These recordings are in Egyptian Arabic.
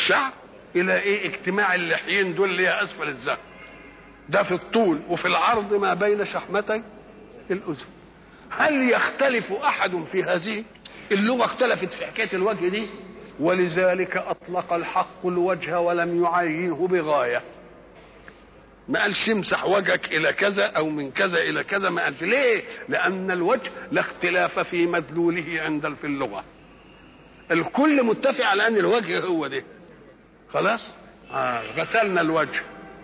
الشعر الى ايه اجتماع اللحيين دول اللي هي اسفل الذقن ده في الطول وفي العرض ما بين شحمتي الاذن هل يختلف احد في هذه اللغه اختلفت في حكايه الوجه دي ولذلك اطلق الحق الوجه ولم يعينه بغايه ما قالش امسح وجهك الى كذا او من كذا الى كذا ما قالش ليه لان الوجه لا اختلاف في مدلوله عند في اللغه الكل متفق على ان الوجه هو ده خلاص آه غسلنا الوجه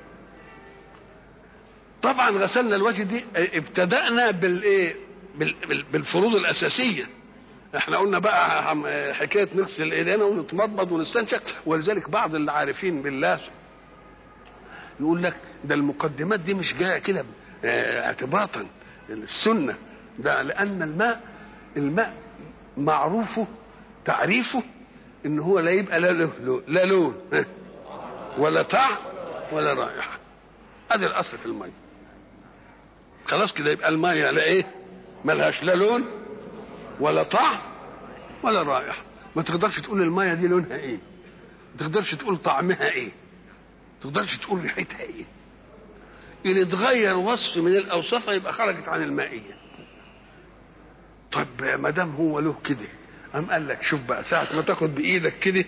طبعا غسلنا الوجه دي ابتدأنا بالايه بالفروض الاساسيه احنا قلنا بقى حكايه نغسل ايدينا ونتمضمض ونستنشق ولذلك بعض العارفين بالله يقول لك ده المقدمات دي مش جايه كده اعتباطا السنه ده لان الماء الماء معروفه تعريفه ان هو لا يبقى لا له لا لون ولا طعم ولا رائحه ادي الاصل في الميه خلاص كده يبقى الميه لا ايه ملهاش لا لون ولا طعم ولا رائحه ما تقدرش تقول الميه دي لونها ايه ما تقدرش تقول طعمها ايه ما تقدرش تقول ريحتها ايه ان اتغير وصف من الاوصاف يبقى خرجت عن المائيه طب ما دام هو له كده قام قال لك شوف بقى ساعة ما تاخد بإيدك كده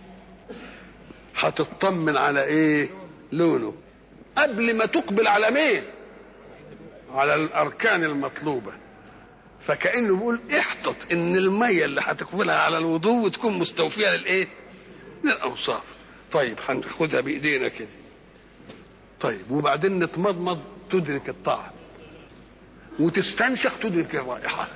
هتطمن على إيه؟ لونه قبل ما تقبل على مين؟ على الأركان المطلوبة فكأنه بيقول احتط إن المية اللي هتقبلها على الوضوء تكون مستوفية للإيه؟ للأوصاف طيب هناخدها بإيدينا كده طيب وبعدين نتمضمض تدرك الطعم وتستنشق تدرك الرائحه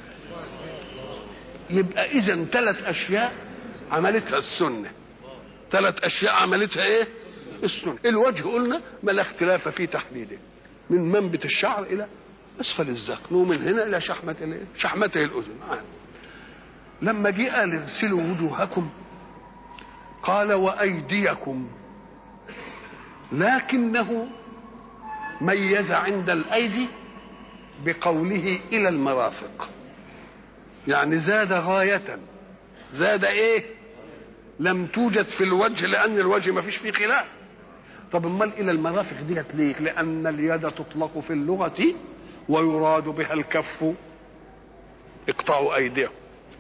يبقى اذا ثلاث اشياء عملتها السنه ثلاث اشياء عملتها ايه السنه الوجه قلنا ما لا اختلاف في تحديده من منبت الشعر الى اسفل الذقن ومن هنا الى شحمه الايه شحمته الاذن آه. لما جه قال اغسلوا وجوهكم قال وايديكم لكنه ميز عند الايدي بقوله الى المرافق يعني زاد غاية زاد ايه لم توجد في الوجه لان الوجه ما فيش فيه خلاف طب امال الى المرافق ديت ليه لان اليد تطلق في اللغة ويراد بها الكف اقطعوا ايديهم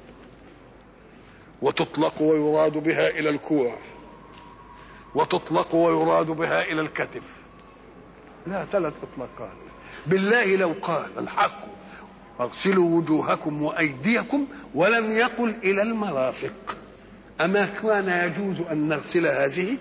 وتطلق ويراد بها الى الكوع وتطلق ويراد بها الى الكتف لا ثلاث اطلاقات بالله لو قال الحق اغسلوا وجوهكم وايديكم ولم يقل الى المرافق اما كان يجوز ان نغسل هذه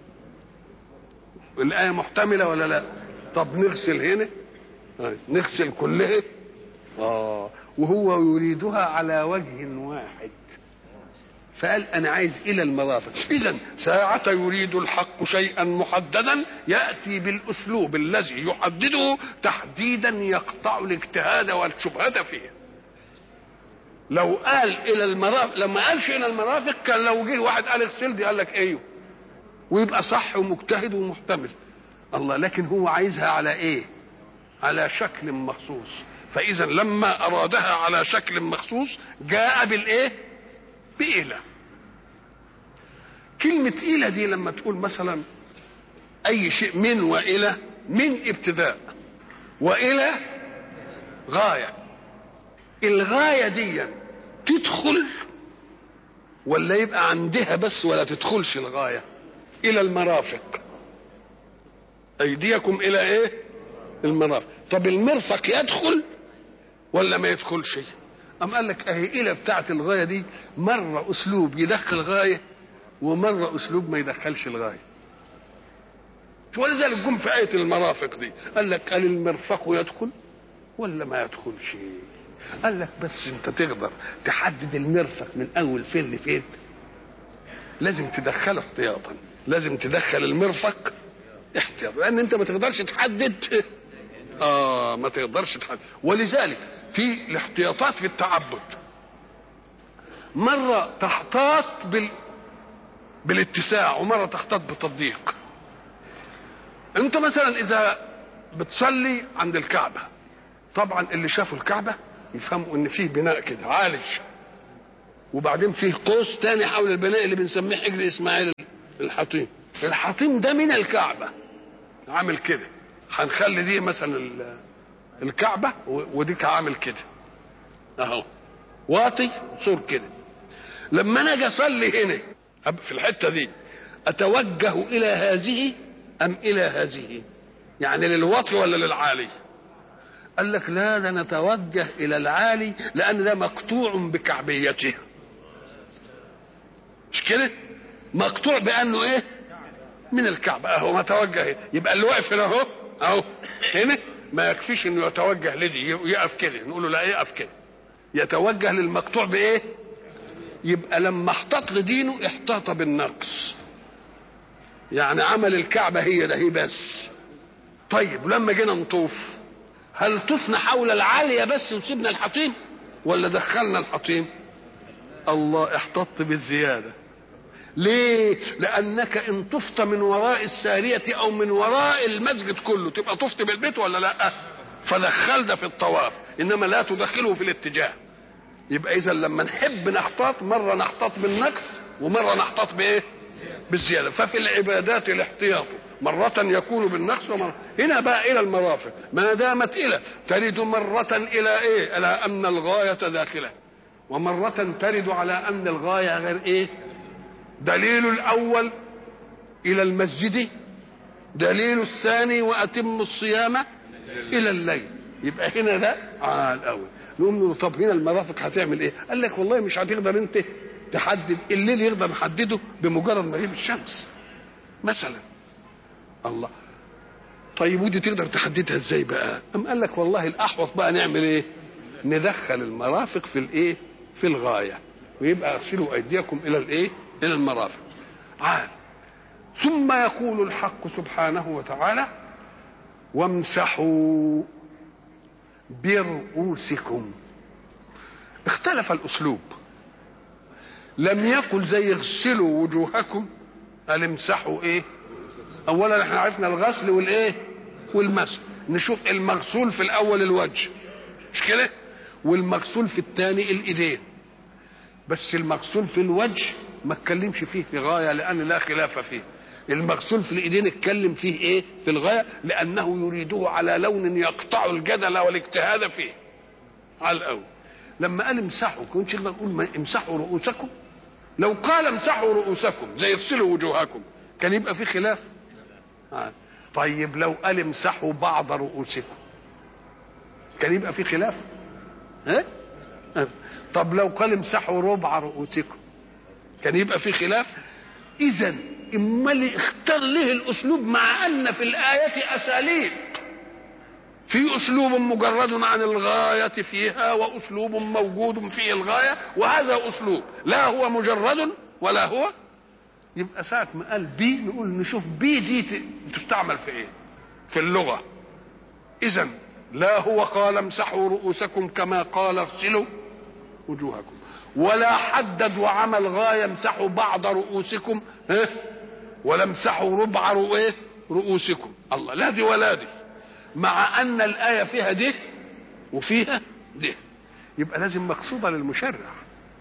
الايه محتمله ولا لا طب نغسل هنا نغسل كلها اه وهو يريدها على وجه واحد فقال انا عايز الى المرافق اذا ساعة يريد الحق شيئا محددا ياتي بالاسلوب الذي يحدده تحديدا يقطع الاجتهاد والشبهة فيه لو قال الى المرافق لما قالش الى المرافق كان لو جه واحد قال اغسل دي قال لك ايوه ويبقى صح ومجتهد ومحتمل الله لكن هو عايزها على ايه على شكل مخصوص فاذا لما ارادها على شكل مخصوص جاء بالايه بإلى كلمة إلى دي لما تقول مثلا أي شيء من وإلى من ابتداء وإلى غاية الغاية دي تدخل ولا يبقى عندها بس ولا تدخلش الغاية إلى المرافق أيديكم إلى إيه المرافق طب المرفق يدخل ولا ما يدخلش أم قال لك أهي إلى بتاعت الغاية دي مرة أسلوب يدخل غاية ومرة أسلوب ما يدخلش الغاية ولذلك جم في آية المرافق دي قال لك قال المرفق يدخل ولا ما يدخلش قال لك بس انت تقدر تحدد المرفق من اول فين لفين لازم تدخله احتياطا لازم تدخل المرفق احتياطا لان انت ما تقدرش تحدد اه ما تقدرش تحدد ولذلك في الاحتياطات في التعبد مرة تحتاط بال بالاتساع ومرة تحتاط بالتضييق انت مثلا اذا بتصلي عند الكعبة طبعا اللي شافوا الكعبة يفهموا ان فيه بناء كده عالج وبعدين فيه قوس تاني حول البناء اللي بنسميه حجر اسماعيل الحطيم الحطيم ده من الكعبه عامل كده هنخلي دي مثلا ال- الكعبه و- وديك عامل كده اهو واطي صور كده لما انا اجي اصلي هنا أب- في الحته دي اتوجه الى هذه ام الى هذه يعني للواطي ولا للعالي قال لك لا ده نتوجه الى العالي لان ده مقطوع بكعبيته مش كده مقطوع بانه ايه من الكعبه اهو متوجه هنا. يبقى اللي واقف هنا اهو اهو هنا ما يكفيش انه يتوجه لدي يقف كده نقول له لا يقف كده يتوجه للمقطوع بايه يبقى لما احتاط لدينه احتاط بالنقص يعني عمل الكعبه هي ده هي بس طيب ولما جينا نطوف هل طفنا حول العاليه بس وسيبنا الحطيم ولا دخلنا الحطيم الله احتط بالزياده ليه لانك ان طفت من وراء الساريه او من وراء المسجد كله تبقى طفت بالبيت ولا لا فدخل ده في الطواف انما لا تدخله في الاتجاه يبقى اذا لما نحب نحتاط مره نحتاط بالنقص ومره نحتاط بايه بالزياده ففي العبادات الاحتياط مرة يكون بالنقص ومرة هنا بقى إلى المرافق ما دامت إلى ترد مرة إلى إيه؟ إلى أن الغاية داخلة ومرة ترد على أن الغاية غير إيه؟ دليل الأول إلى المسجد دليل الثاني وأتم الصيام إلى الليل يبقى هنا ده آه الأول نقوم له طب هنا المرافق هتعمل إيه؟ قال لك والله مش هتقدر أنت تحدد الليل يقدر نحدده بمجرد مغيب الشمس مثلا الله طيب ودي تقدر تحددها ازاي بقى؟ أم قال لك والله الأحوط بقى نعمل إيه؟ ندخل المرافق في الإيه؟ في الغاية ويبقى اغسلوا أيديكم إلى الإيه؟ إلى المرافق عال ثم يقول الحق سبحانه وتعالى وامسحوا برؤوسكم اختلف الاسلوب لم يقل زي اغسلوا وجوهكم قال امسحوا ايه اولا احنا عرفنا الغسل والايه والمسح نشوف المغسول في الاول الوجه مش كده والمغسول في الثاني الايدين بس المغسول في الوجه ما اتكلمش فيه في غايه لان لا خلاف فيه المغسول في الايدين اتكلم فيه ايه في الغايه لانه يريده على لون يقطع الجدل والاجتهاد فيه على الاول لما قال امسحوا كنتش نقدر نقول ما- امسحوا رؤوسكم لو قال امسحوا رؤوسكم زي اغسلوا وجوهكم كان يبقى في خلاف آه. طيب لو قال امسحوا بعض رؤوسكم كان يبقى في خلاف ها آه. طب لو قال امسحوا ربع رؤوسكم كان يبقى في خلاف اذا امال اختار ليه الاسلوب مع ان في الايه اساليب في اسلوب مجرد عن الغايه فيها واسلوب موجود فيه الغايه وهذا اسلوب لا هو مجرد ولا هو يبقى ساعه ما قال بي نقول نشوف بي دي ت- تستعمل في ايه في اللغه اذا لا هو قال امسحوا رؤوسكم كما قال اغسلوا وجوهكم ولا حدد وعمل غايه امسحوا بعض رؤوسكم ها ولا امسحوا ربع رؤ- إيه؟ رؤوسكم الله لا دي ولا دي مع ان الايه فيها ده وفيها ده يبقى لازم مقصوده للمشرع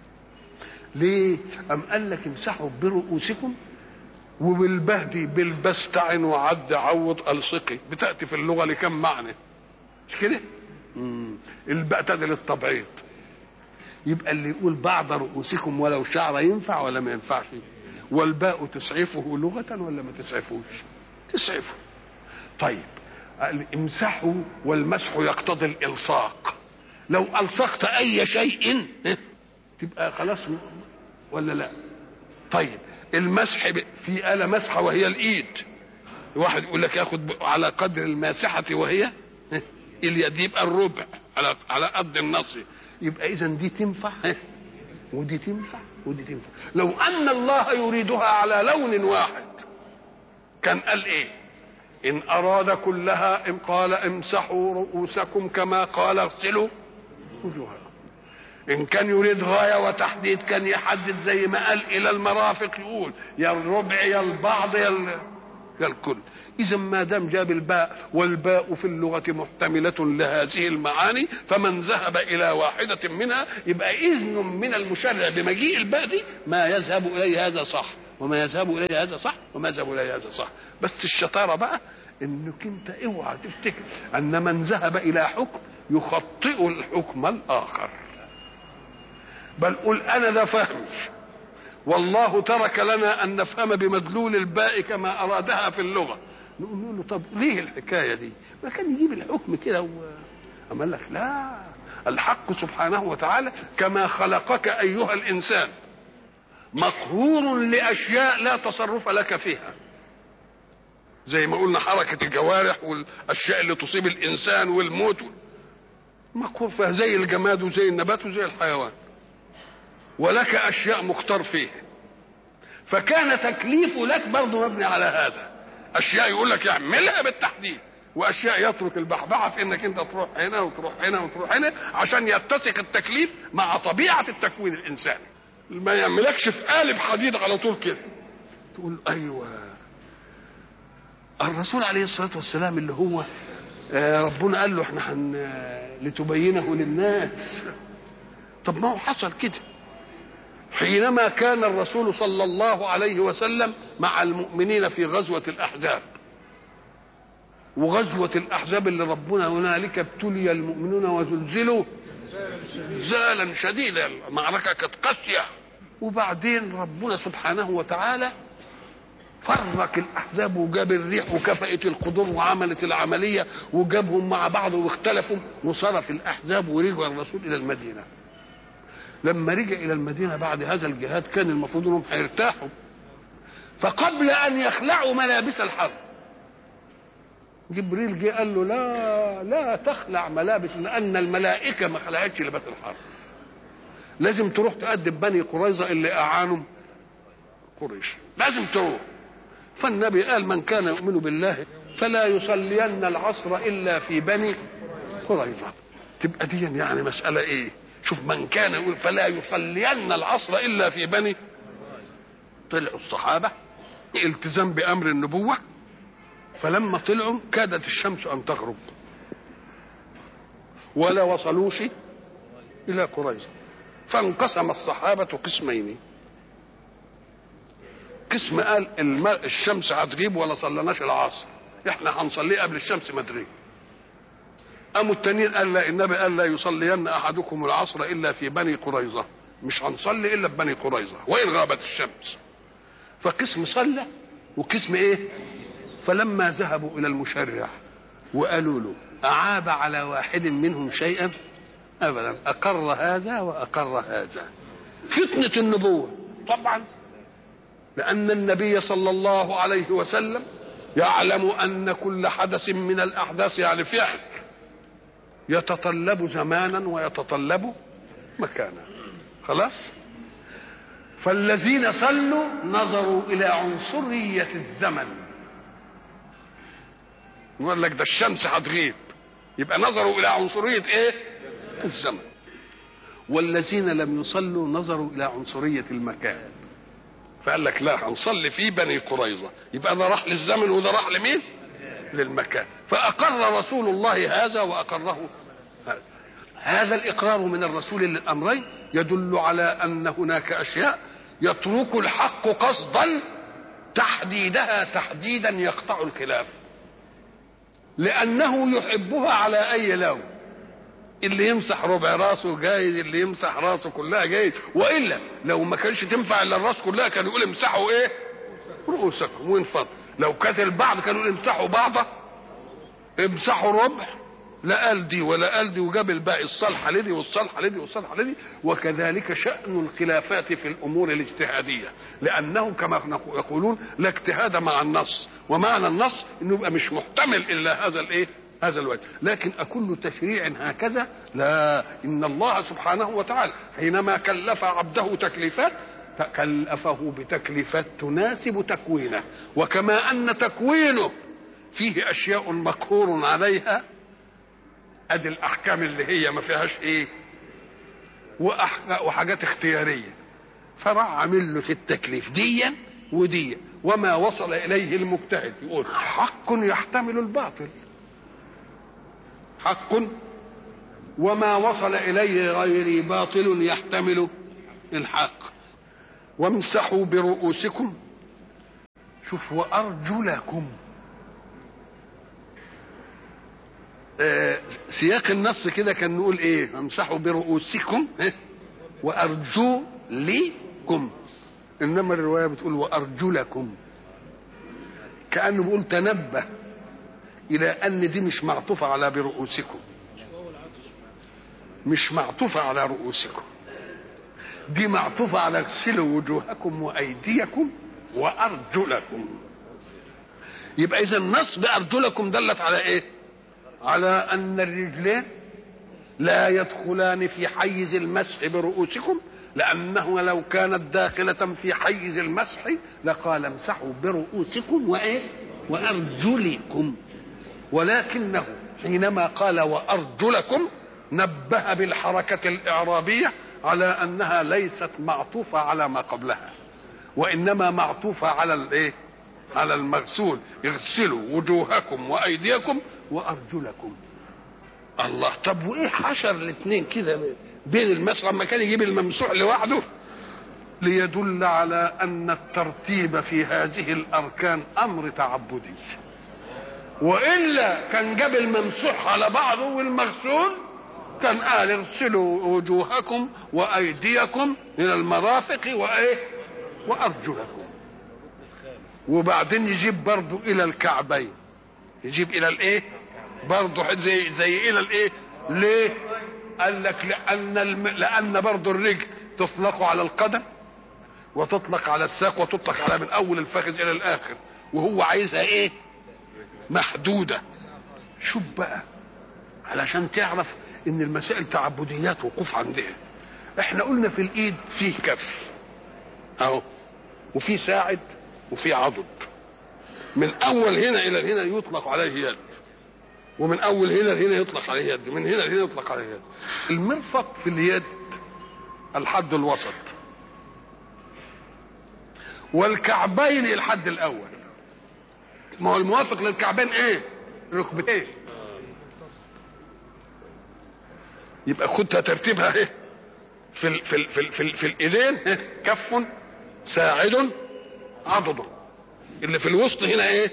ليه ام قال لك امسحوا برؤوسكم وبالبهدي بالبستع وعد عوض الصقي بتاتي في اللغه لكم معنى مش كده مم. الباء تدل للتبعيض يبقى اللي يقول بعض رؤوسكم ولو شعر ينفع ولا ما ينفعش والباء تسعفه لغة ولا ما تسعفوش تسعفه طيب امسحوا والمسح يقتضي الالصاق لو الصقت اي شيء اه، تبقى خلاص ولا لا طيب المسح ب- في آلة مسحة وهي الإيد واحد يقول لك ياخد ب- على قدر الماسحة وهي اه، اليد يبقى الربع على على قد النص يبقى إذا دي تنفع اه، ودي تنفع ودي تنفع لو أن الله يريدها على لون واحد كان قال إيه إن أراد كلها إن قال امسحوا رؤوسكم كما قال اغسلوا وجوهكم إن كان يريد غاية وتحديد كان يحدد زي ما قال إلى المرافق يقول يا الربع يا البعض يا ال- يا الكل إذا ما دام جاب الباء والباء في اللغة محتملة لهذه المعاني فمن ذهب إلى واحدة منها يبقى إذن من المشرع بمجيء الباء دي ما يذهب إليه هذا صح وما يذهب اليه هذا صح وما يذهب اليه هذا صح بس الشطاره بقى انك انت اوعى تفتكر ان من ذهب الى حكم يخطئ الحكم الاخر بل قل انا ذا فهم والله ترك لنا ان نفهم بمدلول الباء كما ارادها في اللغه نقول له طب ليه الحكايه دي ما كان يجيب الحكم كده و... أما لك لا الحق سبحانه وتعالى كما خلقك أيها الإنسان مقهور لأشياء لا تصرف لك فيها زي ما قلنا حركة الجوارح والأشياء اللي تصيب الإنسان والموت مقهور فيها زي الجماد وزي النبات وزي الحيوان ولك أشياء مختار فيها فكان تكليفه لك برضه مبني على هذا أشياء يقول لك اعملها بالتحديد واشياء يترك البحبحه في انك انت تروح هنا وتروح هنا وتروح هنا عشان يتسق التكليف مع طبيعه التكوين الانساني ما يعملكش في قالب حديد على طول كده تقول ايوه الرسول عليه الصلاه والسلام اللي هو ربنا قال له احنا هن لتبينه للناس طب ما هو حصل كده حينما كان الرسول صلى الله عليه وسلم مع المؤمنين في غزوه الاحزاب وغزوة الأحزاب اللي ربنا هنالك ابتلي المؤمنون وزلزلوا زالا شديدا المعركة كانت قاسية وبعدين ربنا سبحانه وتعالى فرق الأحزاب وجاب الريح وكفأت القدور وعملت العملية وجابهم مع بعض واختلفوا وصرف الأحزاب ورجع الرسول إلى المدينة لما رجع إلى المدينة بعد هذا الجهاد كان المفروض أنهم هيرتاحوا فقبل أن يخلعوا ملابس الحرب جبريل جه قال له لا لا تخلع ملابس لان الملائكه ما خلعتش لباس الحرب لازم تروح تقدم بني قريظه اللي اعانوا قريش لازم تروح فالنبي قال من كان يؤمن بالله فلا يصلين العصر الا في بني قريظه تبقى دي يعني مساله ايه شوف من كان يقول فلا يصلين العصر الا في بني طلعوا الصحابه التزام بامر النبوه فلما طلعوا كادت الشمس ان تغرب ولا وصلوش الى قريظه فانقسم الصحابه قسمين قسم قال الماء الشمس هتغيب ولا صلناش العصر احنا هنصليه قبل الشمس ما تغيب قاموا التانيين قال لا النبي قال لا يصلين احدكم العصر الا في بني قريظه مش هنصلي الا في بني قريظه وان غابت الشمس فقسم صلى وقسم ايه فلما ذهبوا الى المشرع وقالوا له اعاب على واحد منهم شيئا ابدا اقر هذا واقر هذا فتنه النبوه طبعا لان النبي صلى الله عليه وسلم يعلم ان كل حدث من الاحداث يعني فعل يتطلب زمانا ويتطلب مكانا خلاص فالذين صلوا نظروا الى عنصريه الزمن يقول لك ده الشمس هتغيب يبقى نظروا الى عنصريه ايه الزمن والذين لم يصلوا نظروا الى عنصريه المكان فقال لك لا هنصلي في بني قريظه يبقى ده راح للزمن وده راح لمين للمكان فاقر رسول الله هذا واقره هذا هذا الاقرار من الرسول للامرين يدل على ان هناك اشياء يترك الحق قصدا تحديدها تحديدا يقطع الخلاف لانه يحبها على اي لون اللي يمسح ربع راسه جايز اللي يمسح راسه كلها جايز والا لو ما كانش تنفع الا الراس كلها كان يقول امسحوا ايه رؤوسكم وانفضوا لو كانت البعض كانوا يقول امسحوا بعضه امسحوا ربع لا قال دي ولا قال دي وجاب الباقي الصالحة لدي والصالحة لدي والصالحة لدي وكذلك شأن الخلافات في الأمور الاجتهادية لأنه كما يقولون لا اجتهاد مع النص ومعنى النص انه يبقى مش محتمل الا هذا الايه هذا الوجه لكن أكل تشريع هكذا لا إن الله سبحانه وتعالى حينما كلف عبده تكليفات كلفه بتكليفات تناسب تكوينه وكما أن تكوينه فيه أشياء مقهور عليها ادي الاحكام اللي هي ما فيهاش ايه وحاجات اختياريه فراح عامل له في التكليف ديا وديا وما وصل اليه المجتهد يقول حق يحتمل الباطل حق وما وصل اليه غيري باطل يحتمل الحق وامسحوا برؤوسكم شوف وارجلكم آه سياق النص كده كان نقول ايه امسحوا برؤوسكم إيه؟ وارجلكم انما الروايه بتقول وارجلكم كانه بيقول تنبه الى ان دي مش معطوفه على برؤوسكم مش معطوفه على رؤوسكم دي معطوفه على اغسلوا وجوهكم وايديكم وارجلكم يبقى اذا النص بارجلكم دلت على ايه على ان الرجلين لا يدخلان في حيز المسح برؤوسكم لانه لو كانت داخله في حيز المسح لقال امسحوا برؤوسكم وايه وارجلكم ولكنه حينما قال وارجلكم نبه بالحركه الاعرابيه على انها ليست معطوفه على ما قبلها وانما معطوفه على الايه على المغسول اغسلوا وجوهكم وايديكم وارجلكم الله طب وايه حشر الاثنين كده بين المسح لما كان يجيب الممسوح لوحده ليدل على ان الترتيب في هذه الاركان امر تعبدي والا كان جاب الممسوح على بعضه والمغسول كان قال اغسلوا وجوهكم وايديكم الى المرافق وايه وارجلكم وبعدين يجيب برضه الى الكعبين يجيب الى الايه برضه زي زي الى الايه ليه قال لك لان الم... لان برضه الرجل تطلق على القدم وتطلق على الساق وتطلق على من اول الفخذ الى الاخر وهو عايزها ايه محدوده شوف بقى علشان تعرف ان المسائل تعبديات وقوف عندها احنا قلنا في الايد فيه كف اهو وفي ساعد وفي عضد من اول هنا الى هنا يطلق عليه يد ومن اول هنا لهنا يطلق عليه يد من هنا لهنا يطلق عليه يد المرفق في اليد الحد الوسط والكعبين الحد الاول ما هو الموافق للكعبين ايه ركبتين يبقى خدها ترتيبها ايه في ال في ال في ال في, ال في الايدين إيه؟ كف ساعد عضد اللي في الوسط هنا ايه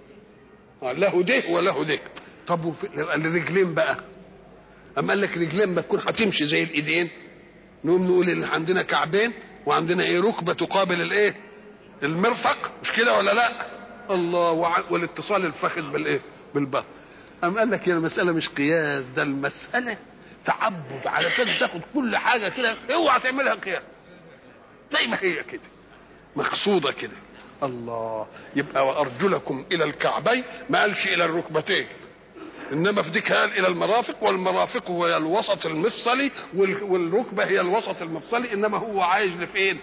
له ده وله ده طب وفي الرجلين بقى اما قال لك رجلين ما تكون هتمشي زي الايدين نقوم نقول ان عندنا كعبين وعندنا ايه ركبه تقابل الايه المرفق مش كده ولا لا الله وع... والاتصال الفخذ بالايه بالبطن أم قال لك يا المسألة مش قياس ده المسألة تعبد علشان تاخد كل حاجة كده اوعى تعملها قياس زي ما هي كده مقصودة كده الله يبقى وأرجلكم إلى الكعبين ما قالش إلى الركبتين انما في ديك قال الى المرافق والمرافق هي الوسط المفصلي والركبه هي الوسط المفصلي انما هو عايز لفين؟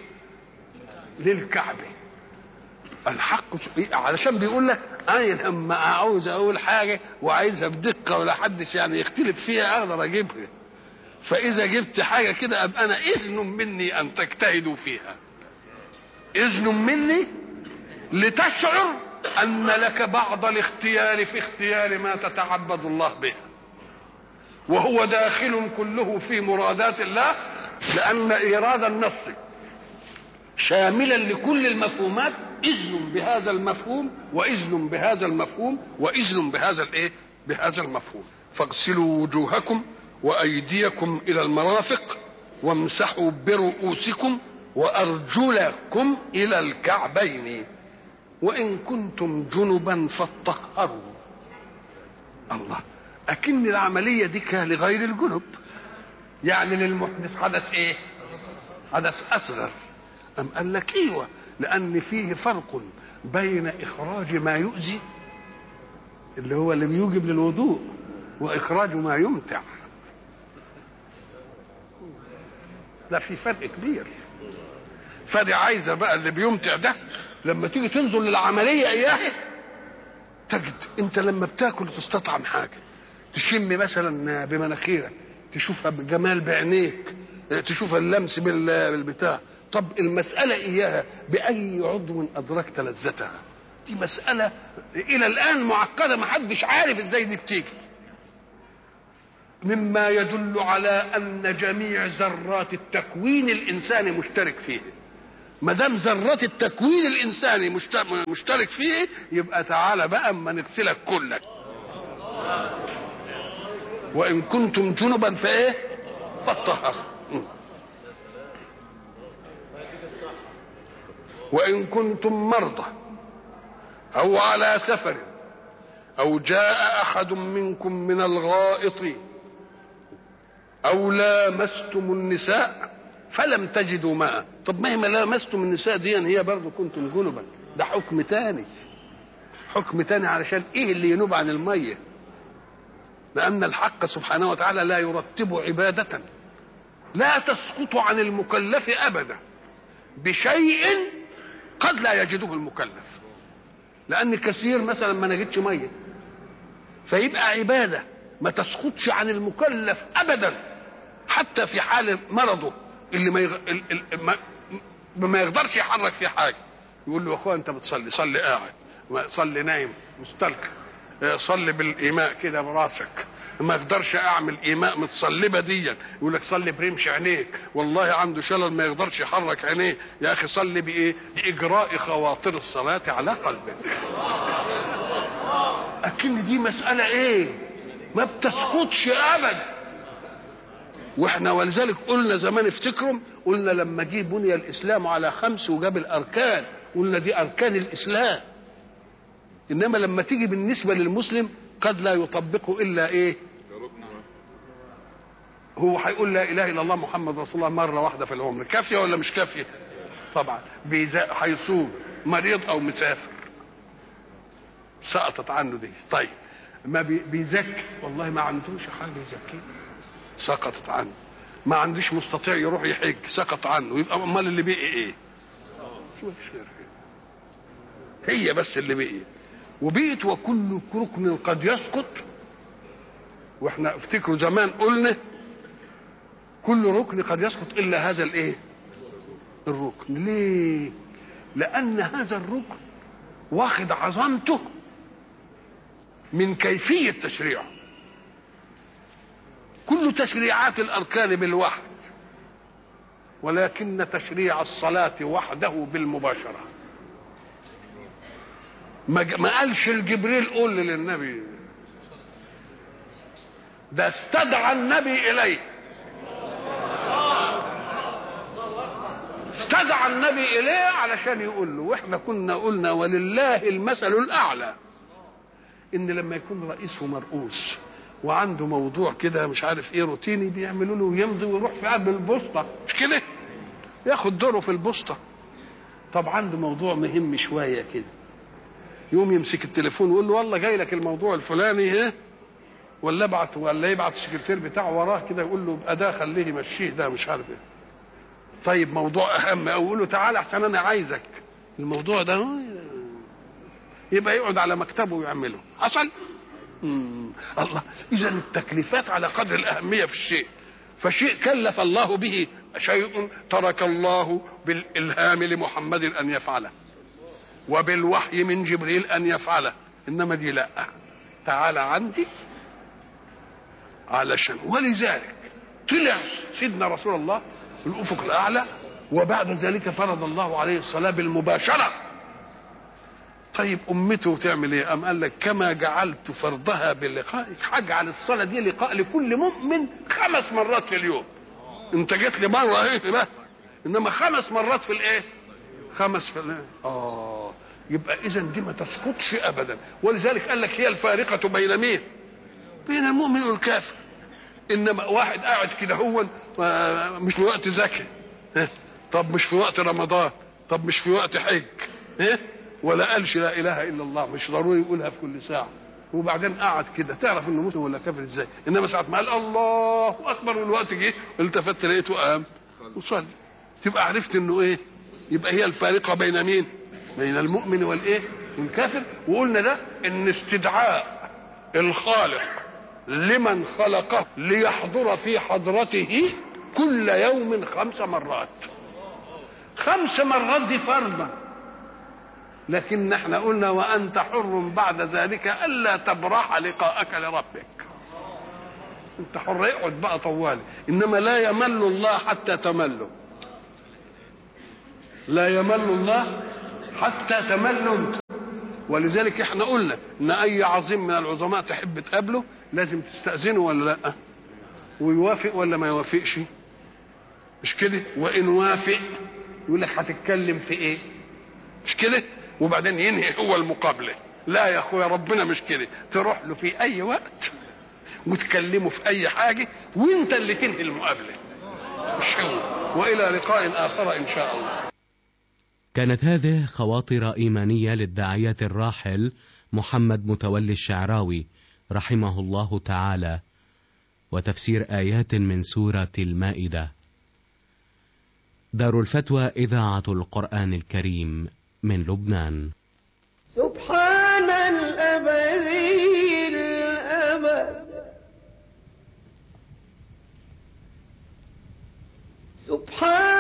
للكعبه الحق علشان بيقول لك انا لما عاوز اقول حاجه وعايزها بدقه ولا حدش يعني يختلف فيها اقدر اجيبها فاذا جبت حاجه كده ابقى انا اذن مني ان تجتهدوا فيها اذن مني لتشعر ان لك بعض الاختيار في اختيار ما تتعبد الله به وهو داخل كله في مرادات الله لان ايراد النص شاملا لكل المفهومات اذن بهذا المفهوم واذن بهذا المفهوم واذن بهذا الايه بهذا المفهوم فاغسلوا وجوهكم وايديكم الى المرافق وامسحوا برؤوسكم وارجلكم الى الكعبين وان كنتم جنبا فاطهروا الله اكن العمليه دي لغير الجنب يعني للمحدث حدث ايه حدث اصغر ام قال لك ايوه لان فيه فرق بين اخراج ما يؤذي اللي هو اللي بيوجب للوضوء واخراج ما يمتع لا في فرق كبير فدي عايزه بقى اللي بيمتع ده لما تيجي تنظر للعمليه اياها تجد انت لما بتاكل وتستطعم حاجه تشم مثلا بمناخيرك تشوفها بجمال بعينيك تشوف اللمس بالبتاع طب المسألة إياها بأي عضو أدركت لذتها دي مسألة إلى الآن معقدة ما حدش عارف إزاي دي بتيجي مما يدل على أن جميع ذرات التكوين الإنساني مشترك فيه ما دام ذرات التكوين الانساني مشترك فيه يبقى تعالى بقى اما نغسلك كلك وان كنتم جنبا فايه فطهر وان كنتم مرضى او على سفر او جاء احد منكم من الغائط او لامستم النساء فلم تجدوا ماء طب ما هي لامستم النساء دي هي برضه كنتم جنبا ده حكم تاني حكم تاني علشان ايه اللي ينوب عن الميه لان الحق سبحانه وتعالى لا يرتب عباده لا تسقط عن المكلف ابدا بشيء قد لا يجده المكلف لان كثير مثلا ما نجدش ميه فيبقى عباده ما تسقطش عن المكلف ابدا حتى في حال مرضه اللي ما, يغ... ما... ما يقدرش يحرك في حاجه يقول له يا اخويا انت بتصلي صلي قاعد صلي نايم مستلقي صلي بالايماء كده براسك ما اقدرش اعمل ايماء متصلبه ديا يقول لك صلي برمش عينيك والله عنده شلل ما يقدرش يحرك عينيه يا اخي صلي بايه باجراء خواطر الصلاه على قلبك اكن دي مساله ايه ما بتسقطش ابدا واحنا ولذلك قلنا زمان افتكروا قلنا لما جه بني الاسلام على خمس وجاب الاركان قلنا دي اركان الاسلام انما لما تيجي بالنسبه للمسلم قد لا يطبقه الا ايه هو هيقول لا اله الا الله محمد رسول الله مره واحده في العمر كافيه ولا مش كافيه طبعا هيصوم مريض او مسافر سقطت عنه دي طيب ما بيزكي والله ما عندوش حاجه يزكيه سقطت عنه ما عندوش مستطيع يروح يحج سقط عنه يبقى امال اللي بقي ايه هي بس اللي بقي وبقيت وكل ركن قد يسقط واحنا افتكروا زمان قلنا كل ركن قد يسقط الا هذا الايه الركن ليه لان هذا الركن واخد عظمته من كيفيه تشريعه كل تشريعات الاركان بالوحد ولكن تشريع الصلاه وحده بالمباشره ما قالش الجبريل قول للنبي ده استدعى النبي اليه استدعى النبي اليه علشان يقول له واحنا كنا قلنا ولله المثل الاعلى ان لما يكون رئيس ومرؤوس وعنده موضوع كده مش عارف ايه روتيني بيعملوا له يمضي ويروح في قلب البوسطه مش كده ياخد دوره في البوسطه طب عنده موضوع مهم شويه كده يقوم يمسك التليفون ويقول له والله جاي لك الموضوع الفلاني ايه ولا ابعت ولا يبعت السكرتير بتاعه وراه كده يقول له ابقى ده خليه يمشيه ده مش عارف ايه طيب موضوع اهم او يقول له تعالى احسن انا عايزك الموضوع ده يبقى يقعد على مكتبه ويعمله حصل مم. الله اذا التكليفات على قدر الاهميه في الشيء فشيء كلف الله به شيء ترك الله بالالهام لمحمد ان يفعله وبالوحي من جبريل ان يفعله انما دي لا تعالى عندي علشان ولذلك طلع سيدنا رسول الله الافق الاعلى وبعد ذلك فرض الله عليه الصلاه بالمباشره طيب امته تعمل ايه ام قال لك كما جعلت فرضها بلقائك هجعل الصلاه دي لقاء لكل مؤمن خمس مرات في اليوم انت جيت لي مره ايه بس انما خمس مرات في الايه خمس في الايه اه يبقى اذا دي ما تسقطش ابدا ولذلك قال لك هي الفارقه بين مين بين المؤمن والكافر انما واحد قاعد كده هو مش في وقت زكاه طب مش في وقت رمضان طب مش في وقت حج ولا قالش لا اله الا الله مش ضروري يقولها في كل ساعه وبعدين قعد كده تعرف انه مسلم ولا كافر ازاي انما ساعه ما قال الله اكبر والوقت جه التفت لقيته قام وصلي تبقى عرفت انه ايه يبقى هي الفارقه بين مين بين المؤمن والايه والكافر وقلنا ده ان استدعاء الخالق لمن خلقه ليحضر في حضرته كل يوم خمس مرات خمس مرات دي فرضا لكن احنا قلنا وانت حر بعد ذلك الا تبرح لقاءك لربك انت حر اقعد بقى طوالي انما لا يمل الله حتى تمله لا يمل الله حتى تملوا انت ولذلك احنا قلنا ان اي عظيم من العظماء تحب تقابله لازم تستأذنه ولا لا ويوافق ولا ما يوافقش مش كده وان وافق يقول لك هتتكلم في ايه مش كده وبعدين ينهي هو المقابله لا يا اخويا ربنا مش كده تروح له في اي وقت وتكلمه في اي حاجه وانت اللي تنهي المقابله مش هو والى لقاء اخر ان شاء الله كانت هذه خواطر إيمانية للداعية الراحل محمد متولي الشعراوي رحمه الله تعالى وتفسير آيات من سورة المائدة دار الفتوى إذاعة القرآن الكريم من لبنان سبحان الأبدي الأبد سبحان